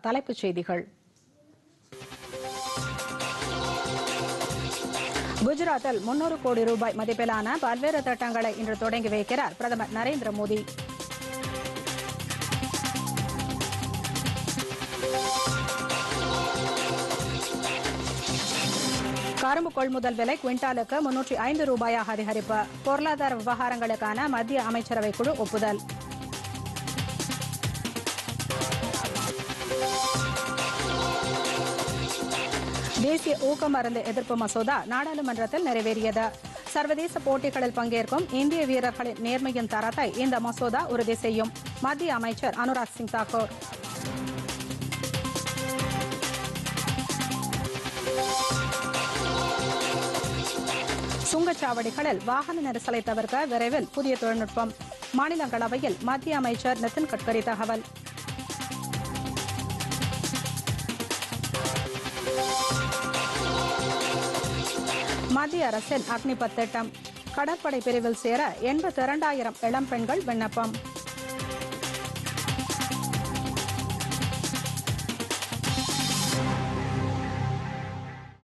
தலைப்புச் செய்திகள் குஜராத்தில் முன்னூறு கோடி ரூபாய் மதிப்பிலான பல்வேறு திட்டங்களை இன்று தொடங்கி வைக்கிறார் பிரதமர் நரேந்திர மோடி கரும்பு கொள்முதல் விலை குவிண்டாலுக்கு முன்னூற்றி ஐந்து ரூபாயாக அதிகரிப்பு பொருளாதார விவகாரங்களுக்கான மத்திய அமைச்சரவை குழு ஒப்புதல் தேசிய ஊக்க மருந்து எதிர்ப்பு மசோதா நாடாளுமன்றத்தில் நிறைவேறியது சர்வதேச போட்டிகளில் பங்கேற்கும் இந்திய வீரர்களின் நேர்மையின் தரத்தை இந்த மசோதா உறுதி செய்யும் மத்திய அமைச்சர் அனுராக் சிங் தாக்கூர் சுங்கச்சாவடிகளில் வாகன நெரிசலை தவிர்க்க விரைவில் புதிய தொழில்நுட்பம் மாநிலங்களவையில் மத்திய அமைச்சர் நிதின் கட்கரி தகவல் மத்திய அரசின் அக்னிபத் திட்டம் கடற்படை பிரிவில் சேர எண்பத்தி இரண்டாயிரம் இளம் பெண்கள் விண்ணப்பம்